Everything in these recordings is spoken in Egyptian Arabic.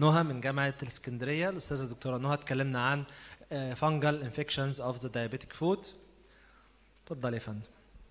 نهى من جامعه الاسكندريه الاستاذه الدكتوره نهى اتكلمنا عن فانجل انفكشنز اوف ذا diabetic فود اتفضل يا فندم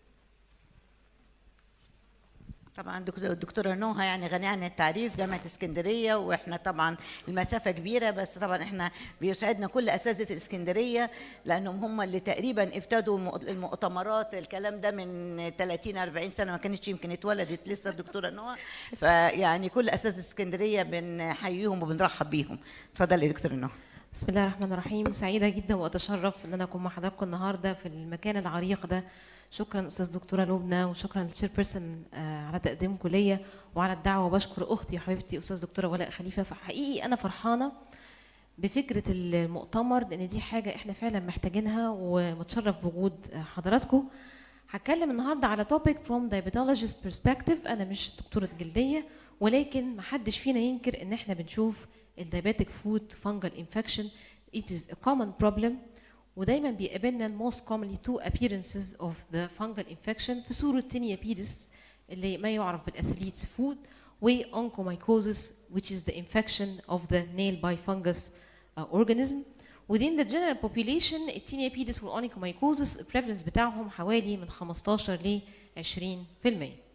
طبعا دكتور- الدكتوره نوها يعني غنيه عن التعريف جامعه اسكندريه واحنا طبعا المسافه كبيره بس طبعا احنا بيسعدنا كل اساتذه الاسكندريه لانهم هم اللي تقريبا ابتدوا المؤ- المؤتمرات الكلام ده من 30 40 سنه ما كانتش يمكن اتولدت لسه الدكتوره نوها فيعني كل اساتذه اسكندريه بنحييهم وبنرحب بيهم اتفضلي يا دكتوره نوها بسم الله الرحمن الرحيم سعيدة جدا وأتشرف إن أنا أكون مع حضراتكم النهاردة في المكان العريق ده شكرا أستاذ دكتورة لبنى وشكرا للشير بيرسون على تقديمكم ليا وعلى الدعوة وبشكر أختي وحبيبتي أستاذ دكتورة ولاء خليفة فحقيقي أنا فرحانة بفكرة المؤتمر لأن دي حاجة إحنا فعلا محتاجينها ومتشرف بوجود حضراتكم هتكلم النهارده على topic from diabetologist perspective أنا مش دكتورة جلدية ولكن محدش فينا ينكر إن إحنا بنشوف الدايباتيك فود fungal infection it is a common problem ودايما بيقابلنا most commonly two appearances of the fungal infection في صورة tinea pedis اللي ما يعرف بالاثليتس فود وانكوميكوزس which is the infection of the nail by fungus uh, organism within the general population التينيا بيدس والانيكوميكوزس البريفلنس بتاعهم حوالي من 15 ل 20%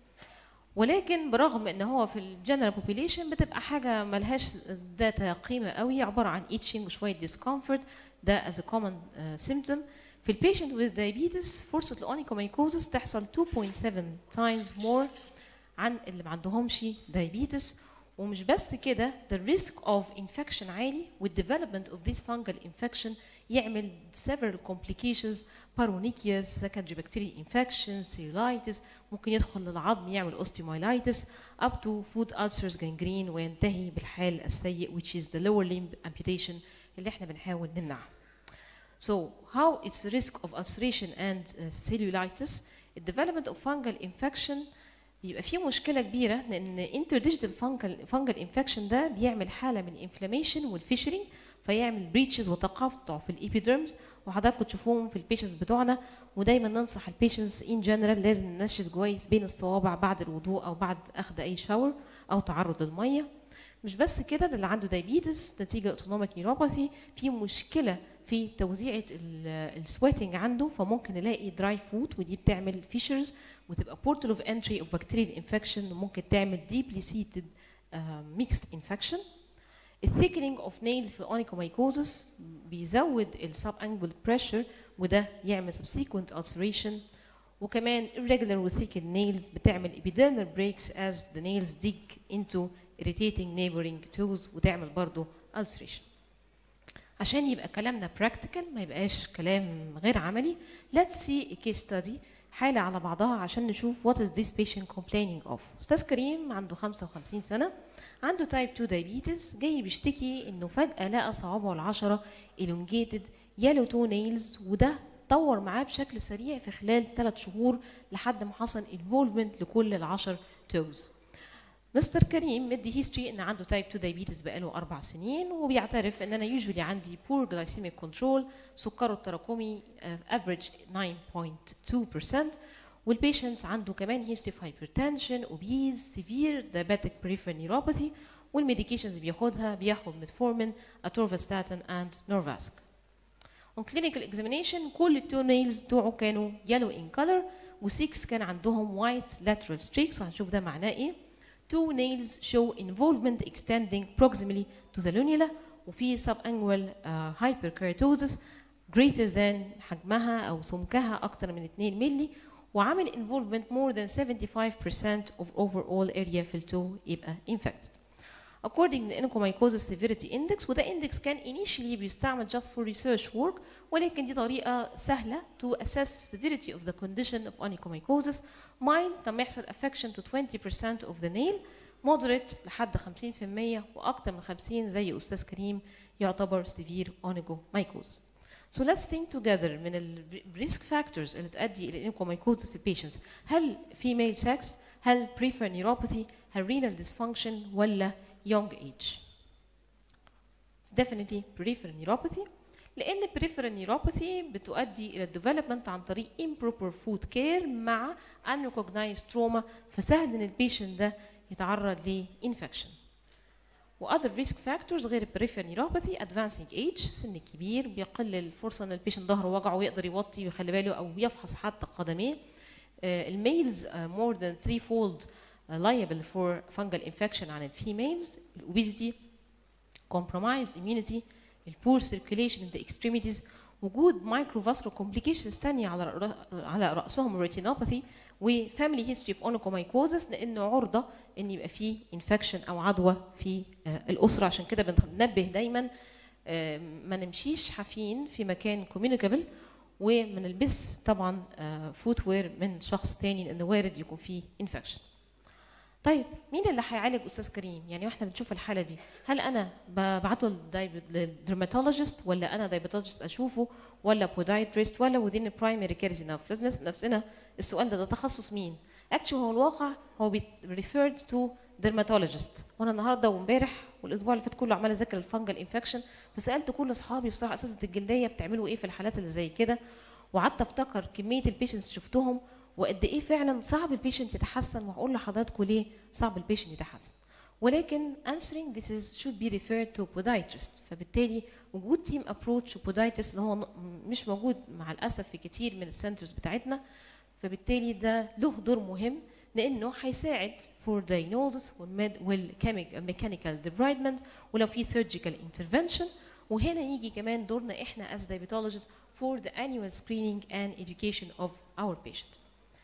ولكن برغم ان هو في الجنرال بوبيليشن بتبقى حاجه ملهاش ذات قيمه قوي عباره عن itching وشويه discomfort ده as a common uh, symptom في البيشنت with diabetes فرصه الاونيكوميكوزس تحصل 2.7 times more عن اللي ما عندهمش diabetes ومش بس كده the risk of infection عالي والdevelopment of this fungal infection يعمل several complications paronychias secondary bacterial infections cellulitis ممكن يدخل للعظم يعمل osteomyelitis up to food ulcers gangrene وينتهي بالحال السيء which is the lower limb amputation اللي احنا بنحاول نمنعها So how its risk of ulceration and uh, cellulitis the development of fungal infection بيبقى في مشكلة كبيرة لأن interdigital fungal, fungal infection ده بيعمل حالة من inflammation والفيشرينج فيعمل بريتشز وتقاطع في الإيبيدرمز وحضراتكم تشوفوهم في البيشنتس بتوعنا ودايما ننصح البيشنتس ان جنرال لازم ننشف كويس بين الصوابع بعد الوضوء او بعد اخذ اي شاور او تعرض للميه مش بس كده اللي عنده دايبيتس نتيجه اوتونوميك نيوروباثي في مشكله في توزيعه السويتنج عنده فممكن نلاقي دراي فود ودي بتعمل فيشرز وتبقى بورتال اوف انتري اوف بكتيريال انفكشن وممكن تعمل ديبلي سيتد ميكست انفكشن الثيكنينج اوف نيلز في الاونيكوميكوزس بيزود السب انجل بريشر وده يعمل subsequent ulceration وكمان irregular with thickened nails بتعمل epidermal breaks as the nails dig into irritating neighboring toes وتعمل برضه ulceration عشان يبقى كلامنا practical ما يبقاش كلام غير عملي let's see a case study حالة على بعضها عشان نشوف what is this patient complaining of أستاذ كريم عنده 55 سنة عنده تايب 2 diabetes جاي بيشتكي إنه فجأة لقى صوابعه العشرة elongated yellow toe nails وده طور معاه بشكل سريع في خلال ثلاث شهور لحد ما حصل involvement لكل العشر توز مستر كريم مدي هيستوري ان عنده تايب 2 دايبيتس بقاله اربع سنين وبيعترف ان انا يوجولي عندي بور جلايسيميك كنترول سكره التراكمي افريج 9.2% والبيشنت عنده كمان هيستوري اوف هايبرتنشن اوبيز سيفير دايباتيك بريفرال نيوروباثي والميديكيشنز اللي بياخدها بياخد ميتفورمين اتورفاستاتين اند نورفاسك On clinical examination كل التو نيلز بتوعه كانوا yellow in color و6 كان عندهم white lateral streaks وهنشوف ده معناه ايه. Two nails show involvement extending proximally to the lunula وفي subangular uh, hyperkeratosis greater than حجمها او سمكها اكتر من 2 مللي وعامل involvement more than 75% of overall area في التو يبقى infected. according to Onychomycosis Severity Index وده index كان initially بيستعمل just for research work ولكن دي طريقة سهلة to assess severity of the condition of onychomycosis mild لما يحصل affection to 20% of the nail moderate لحد 50% وأكتر من 50 زي أستاذ كريم يعتبر severe onychomycosis. So let's think together من ال risk factors اللي تؤدي إلى onychomycosis في patients هل female sex هل peripheral neuropathy هل renal dysfunction ولا young age. It's definitely peripheral neuropathy لأن peripheral neuropathy بتؤدي إلى development عن طريق improper food care مع unrecognized trauma فسهل إن البيشنت ده يتعرض لإنفكشن. واذر ريسك فاكتورز غير البريفير نيوروباثي ادفانسنج ايج سن كبير بيقلل الفرصه ان البيشنت ظهره وجعه ويقدر يوطي ويخلي باله او يفحص حتى قدميه الميلز مور ذان 3 فولد liable for fungal infection عن الفيميلز الاوبيزيتي compromised immunity البور circulation in the extremities وجود microvascular complications تانية على رأ- على رأسهم الريتينوباثي وفاميلي هيستوري اوف اونيكومايكوزس لانه عرضه ان يبقى فيه انفكشن او عدوى في آه، الاسره عشان كده بننبه دايما آه، ما نمشيش حافين في مكان كوميونيكابل وما نلبس طبعا فوت وير من شخص تاني لانه وارد يكون فيه انفكشن طيب مين اللي هيعالج استاذ كريم يعني واحنا بنشوف الحاله دي هل انا ببعته للدرماتولوجيست ولا انا دايبيتولوجيست اشوفه ولا بودايتريست ولا within البرايمري كير enough لازم نسال نفسنا السؤال ده ده تخصص مين اكشن هو الواقع هو بي referred to dermatologist وانا النهارده وامبارح والاسبوع اللي فات كله عمال اذاكر الفنجل انفكشن فسالت كل اصحابي بصراحه اساتذه الجلديه بتعملوا ايه في الحالات اللي زي كده وقعدت افتكر كميه البيشنتس شفتهم وقد ايه فعلا صعب البيشنت يتحسن وهقول لحضراتكم ليه صعب البيشنت يتحسن ولكن answering this is should be referred to podiatrist فبالتالي وجود تيم ابروتش وبودايترست اللي هو ن- مش موجود مع الاسف في كتير من السنترز بتاعتنا فبالتالي ده له دور مهم لانه هيساعد for diagnosis والميكانيكال debridement ولو في surgical intervention وهنا يجي كمان دورنا احنا as diabetologists for the annual screening and education of our patient.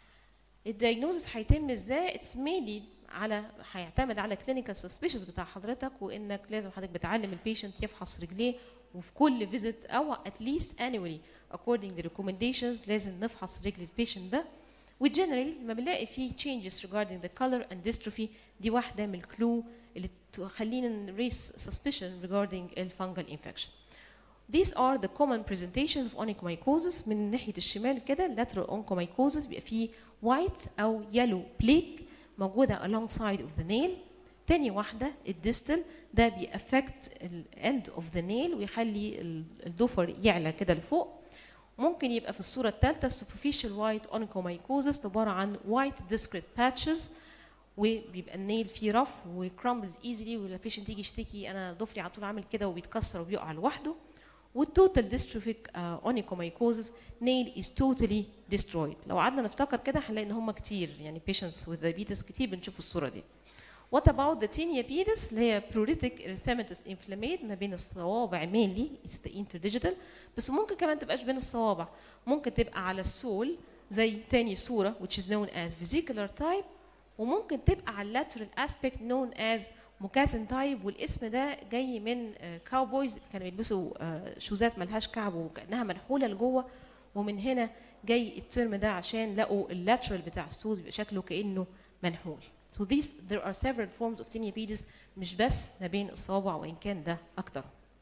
الدايجنوزس هيتم ازاي؟ اتس mainly على هيعتمد على clinical suspicions بتاع حضرتك وانك لازم حضرتك بتعلم البيشنت يفحص رجليه وفي كل فيزيت او at least annually according to recommendations لازم نفحص رجل البيشنت ده وجنرالي لما بنلاقي فيه changes regarding the color and dystrophy دي واحده من الكلو اللي تخلينا نريس suspicion regarding الفانجل infection. These are the common presentations of onychomycosis من ناحية الشمال كده lateral onychomycosis بيبقى فيه white أو yellow plaque موجودة alongside of the nail تاني واحدة الديستل ده بيأفكت ال end of the nail ويخلي ال- الضفر يعلى كده لفوق ممكن يبقى في الصورة الثالثة superficial white onychomycosis عبارة عن white discrete patches وبيبقى النيل فيه رف وكرامبلز ايزلي والبيشنت يجي يشتكي انا ضفري على طول عامل كده وبيتكسر وبيقع لوحده والتوتال ديستروفيك اونيكومايكوزس نيل از توتالي ديسترويد لو قعدنا نفتكر كده هنلاقي ان هم كتير يعني patients with diabetes كتير بنشوف الصوره دي What about the tinea pedis اللي هي pruritic erythematous inflammate ما بين الصوابع mainly it's the interdigital بس ممكن كمان تبقاش بين الصوابع ممكن تبقى على السول زي تاني صورة which is known as vesicular type وممكن تبقى على lateral aspect known as موكاسن تايب والاسم ده جاي من كاوبويز كانوا بيلبسوا آه، شوزات ملهاش كعب وكانها منحوله لجوه ومن هنا جاي الترم ده عشان لقوا اللاترال بتاع السوز بيبقى شكله كانه منحول. So these there are several forms of tinea pedis مش بس ما بين الصوابع وان كان ده اكتر.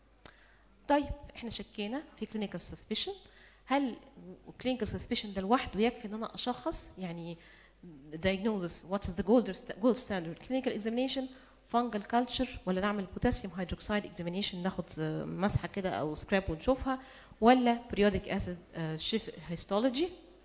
طيب احنا شكينا في clinical suspicion هل clinical suspicion ده لوحده يكفي ان انا اشخص يعني diagnosis what is the gold gold standard clinical examination fungal culture ولا نعمل potassium hydroxide examination ناخد آه، مسحه كده او سكراب ونشوفها ولا periodic acid آه، شيف histology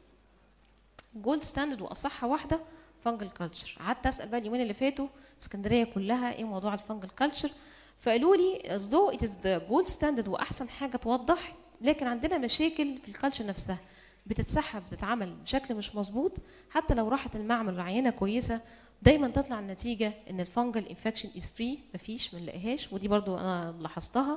جولد ستاندرد واصحها واحده فانجل كلتشر قعدت اسال بقى اليومين اللي فاتوا اسكندريه كلها ايه موضوع الفانجل كلتشر فقالوا لي though it is the gold standard واحسن حاجه توضح لكن عندنا مشاكل في الكلتشر نفسها بتتسحب بتتعمل بشكل مش مظبوط حتى لو راحت المعمل العينه كويسه دايما تطلع النتيجه ان الفانجل انفكشن از فري مفيش ما نلاقيهاش ودي برضو انا لاحظتها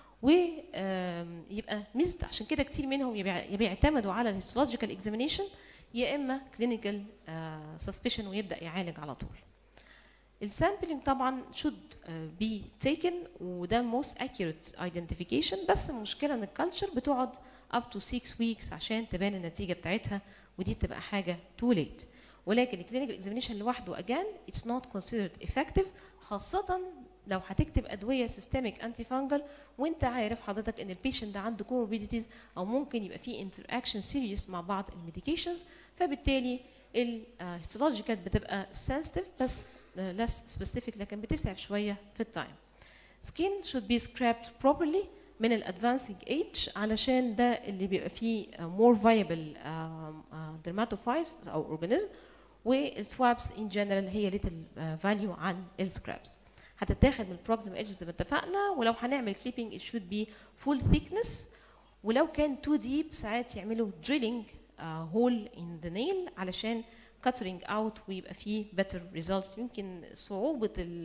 ويبقى ميزه عشان كده كتير منهم يبيع- يا بيعتمدوا على الهيستولوجيكال اكزامينيشن يا اما كلينيكال سسبشن ويبدا يعالج على طول السامبلينج طبعا should uh, be taken وده most accurate identification بس المشكله ان الكالتشر بتقعد up to 6 weeks عشان تبان النتيجه بتاعتها ودي بتبقى حاجه too late ولكن الكلينيكال اكزامينيشن لوحده again it's not considered effective خاصه لو هتكتب ادويه سيستميك انتي فانجل وانت عارف حضرتك ان البيشنت ده عنده كوموربيديتيز او ممكن يبقى فيه انتر اكشن سيريس مع بعض الميديكيشنز فبالتالي الهيستولوجيكال بتبقى sensitive بس uh, less specific لكن بتسعف شويه في التايم. Skin should be scraped properly من الادفانسنج ايج علشان ده اللي بيبقى فيه uh, more viable uh, uh, dermatophytes او organism والسوابس ان جنرال هي little uh, value عن السكرابس. هتتاخد من البروكسيمال ايدج زي ما اتفقنا ولو هنعمل كليبنج it should be full thickness ولو كان تو ديب ساعات يعملوا دريلينج هول ان ذا نيل علشان كاترينج اوت ويبقى فيه better results يمكن صعوبه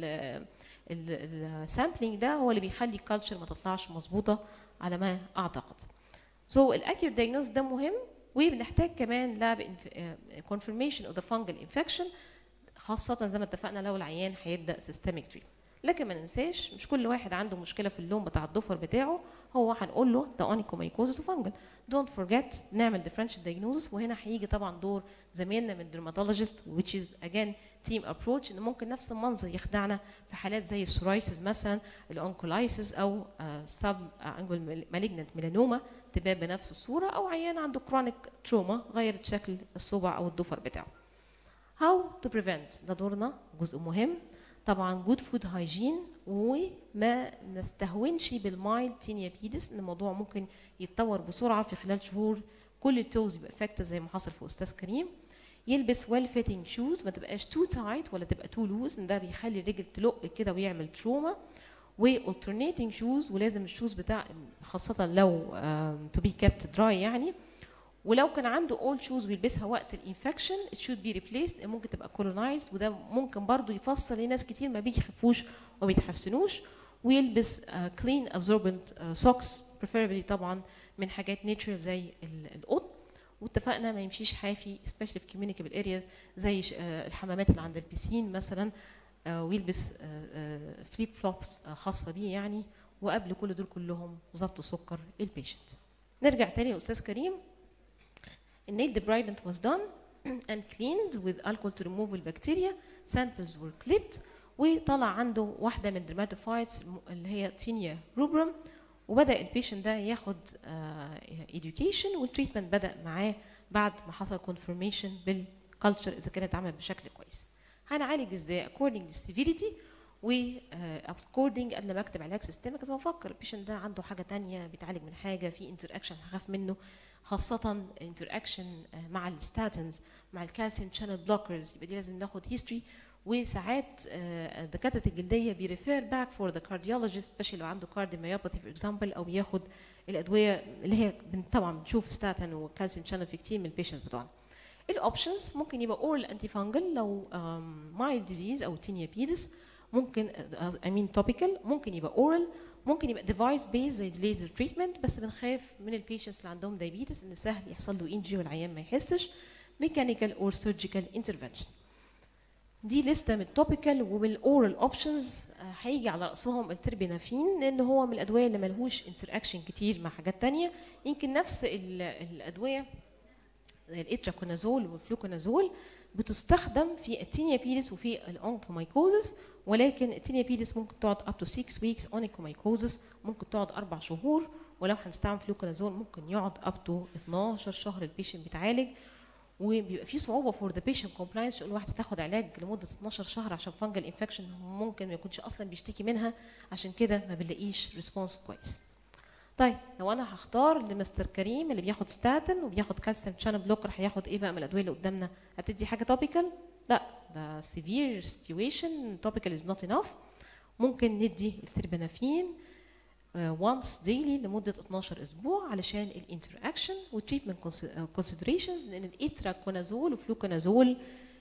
السامبلينج ده هو اللي بيخلي الكالتشر ما تطلعش مظبوطه على ما اعتقد. سو الاكيور دايجنوز ده مهم وبنحتاج كمان لاب confirmation of the fungal infection خاصة زي ما اتفقنا لو العيان هيبدأ systemic treatment. لكن ما ننساش مش كل واحد عنده مشكله في اللون بتاع الضفر بتاعه هو هنقول له ده اونيكومايكوزس وفانجل دونت فورجيت نعمل ديفرنشال دايجنوزس وهنا هيجي طبعا دور زميلنا من الدرماتولوجيست which is again team approach ان ممكن نفس المنظر يخدعنا في حالات زي السورايسيس مثلا الاونكولايسيس او سب انجل مالجنت ميلانوما تبان بنفس الصوره او عيان عنده كرونيك تروما غيرت شكل الصبع او الضفر بتاعه how to prevent ده دورنا جزء مهم طبعا جود فود هايجين وما نستهونش بالمايلد تينيا بيدس ان الموضوع ممكن يتطور بسرعه في خلال شهور كل التوز يبقى افكت زي ما حصل في استاذ كريم يلبس ويل فيتنج شوز ما تبقاش تو تايت ولا تبقى تو لوز ده بيخلي الرجل تلق كده ويعمل تروما والترنيتنج شوز ولازم الشوز بتاع خاصه لو تو بي كابت دراي يعني ولو كان عنده اول شوز بيلبسها وقت الانفكشن it should be replaced ممكن تبقى colonized وده ممكن برضو يفسر لناس كتير ما بيخفوش وما بيتحسنوش ويلبس كلين absorbent سوكس preferably طبعا من حاجات نيتشرال زي القطن واتفقنا ما يمشيش حافي especially في communicable areas زي الحمامات اللي عند البسين مثلا ويلبس فليب فلوبس خاصه بيه يعني وقبل كل دول كلهم ضبط سكر البيشنت نرجع تاني لاستاذ كريم nail debridement was done and cleaned with alcohol to remove البكتيريا samples were clipped وطلع عنده واحدة من dermatophytes اللي هي تينيا روبرم وبدأ البيشنت ده ياخد uh, education والتريتمنت بدأ معاه بعد ما حصل confirmation بالكالتشر إذا كانت اتعملت بشكل كويس. هنعالج ازاي according to severity و uh, according قبل ما اكتب علاج سيستمك لازم افكر البيشنت ده عنده حاجه تانية بيتعالج من حاجه في انتراكشن هخاف منه خاصة انتراكشن مع الستاتنز مع الكالسيوم شانل بلوكرز يبقى دي لازم ناخد هيستوري وساعات دكاترة الجلدية بيريفير باك فور ذا كارديولوجيست سبيشال لو عنده كارديوميوباثي فور اكزامبل او بياخد الادوية اللي هي طبعا بنشوف ستاتن وكالسيوم شانل في كتير من البيشنتس بتوعنا. الاوبشنز ممكن يبقى اورال انتي فانجل لو مايلد ديزيز او تينيا بيدس ممكن اي مين توبيكال ممكن يبقى اورال ممكن يبقى ديفايس بيز زي الليزر تريتمنت بس بنخاف من البيشنتس اللي عندهم دايبيتس ان سهل يحصل له انجي والعيان ما يحسش ميكانيكال اور سيرجيكال انترفنشن دي لسته من التوبيكال ومن الاورال اوبشنز هيجي على راسهم التربينافين لان هو من الادويه اللي ملهوش انتراكشن كتير مع حاجات تانية يمكن نفس الادويه زي الاتراكونازول والفلوكونازول بتستخدم في التينيا بيريس وفي الاونكومايكوزس ولكن التينيا بيدس ممكن تقعد up to 6 weeks اونيكومايكوزس ممكن تقعد اربع شهور ولو هنستعمل فلوكونازول ممكن يقعد up to 12 شهر البيشنت بيتعالج وبيبقى في صعوبه فور ذا بيشنت كومبلاينس يقول واحد تاخد علاج لمده 12 شهر عشان فانجل انفكشن ممكن ما يكونش اصلا بيشتكي منها عشان كده ما بنلاقيش ريسبونس كويس. طيب لو انا هختار لمستر كريم اللي بياخد ستاتن وبياخد كالسيوم شانل بلوكر هياخد ايه بقى من الادويه اللي قدامنا؟ هتدي حاجه توبيكال؟ لا ده severe situation topical is not enough ممكن ندي التربنافين once daily لمدة 12 أسبوع علشان الانتراكشن والتريتمنت considerations لأن الإتراكونازول وفلوكونازول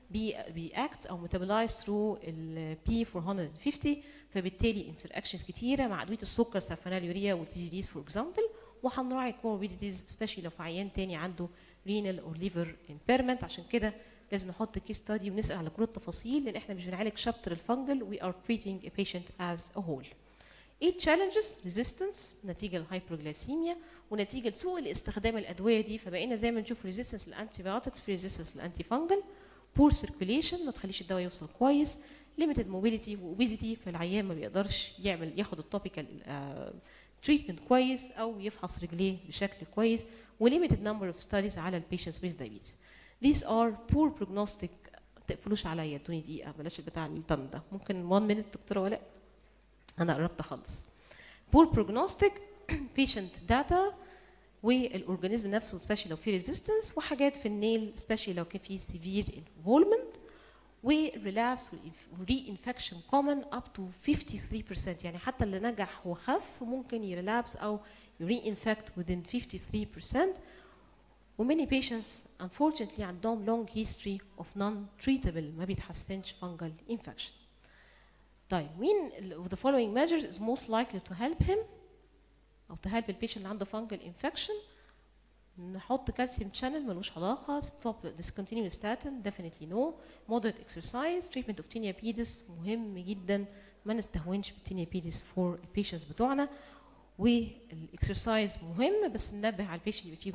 بيأكت أو ميتابولايز ثرو ال P450 فبالتالي انتراكشنز كتيرة مع أدوية السكر سافاناليوريا والتيزيديز فور اكزامبل وهنراعي كوموربيديتيز سبيشالي لو في عيان تاني عنده رينال أو ليفر امبيرمنت عشان كده لازم نحط كيس ستادي ونسال على كل التفاصيل لان احنا مش بنعالج شابتر الفنجل وي ار treating a patient as a whole. ايه التشالنجز؟ ريزيستنس نتيجه للهايبروجلايسيميا ونتيجه لسوء الاستخدام الادويه دي فبقينا زي ما نشوف ريزيستنس للانتي بايوتكس في ريزيستنس للانتي فنجل بور سيركيليشن ما تخليش الدواء يوصل كويس ليميتد موبيليتي واوبيزيتي فالعيان ما بيقدرش يعمل ياخد التوبيكال تريتمنت كويس او يفحص رجليه بشكل كويس وليميتد نمبر اوف ستاديز على البيشنتس with diabetes. These are poor prognostic تقفلوش عليا ادوني دقيقة بلاش البتاع الطن ده ممكن 1 minute دكتورة ولاء أنا قربت أخلص poor prognostic patient data والأورجانيزم نفسه سبيشال لو في ريزيستنس وحاجات في النيل سبيشال لو كان في severe involvement والريلابس والري انفكشن كومن اب تو 53% يعني حتى اللي نجح وخف ممكن يريلابس او ري انفكت within 53% وماني patients unfortunately عندهم long history of non-treatable ما بيتحسنش fungal infection. طيب مين ال- the following measures is most likely to help him أو to help البيشنت اللي عنده fungal infection نحط كالسيوم channel ملوش علاقة stop discontinue statin definitely no moderate exercise treatment of tinea pedis مهم جدا ما نستهونش بالتينيا بيدس فور البيشنتس بتوعنا والاكسرسايز مهم بس ننبه على البيشنت يبقى فيه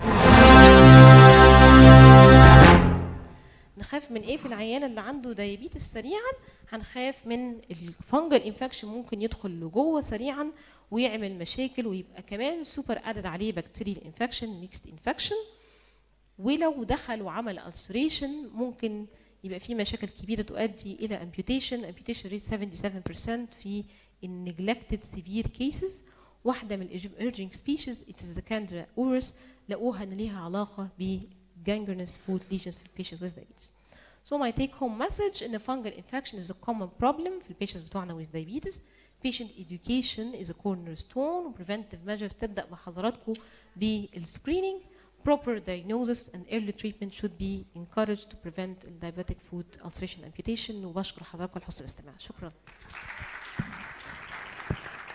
جلوكوز. نخاف من ايه في العيان اللي عنده دايابيتس سريعا هنخاف من الفنجل انفكشن ممكن يدخل لجوه سريعا ويعمل مشاكل ويبقى كمان سوبر ادد عليه بكتيريال انفكشن ميكست انفكشن ولو دخل وعمل ulceration ممكن يبقى في مشاكل كبيره تؤدي الى amputation amputation rate 77% في neglected severe cases واحده من emerging species it is the Candida auris لقوها ان ليها علاقه ب gangrenous foot lesions في patients with diabetes. So my take home message ان fungal infection is a common problem في patients بتوعنا with diabetes. Patient education is a cornerstone preventive measures تبدا بحضراتكم بالسكريننج proper diagnosis and early treatment should be encouraged to prevent diabetic foot ulceration amputation وبشكر حضراتكم لحسن الاستماع شكرا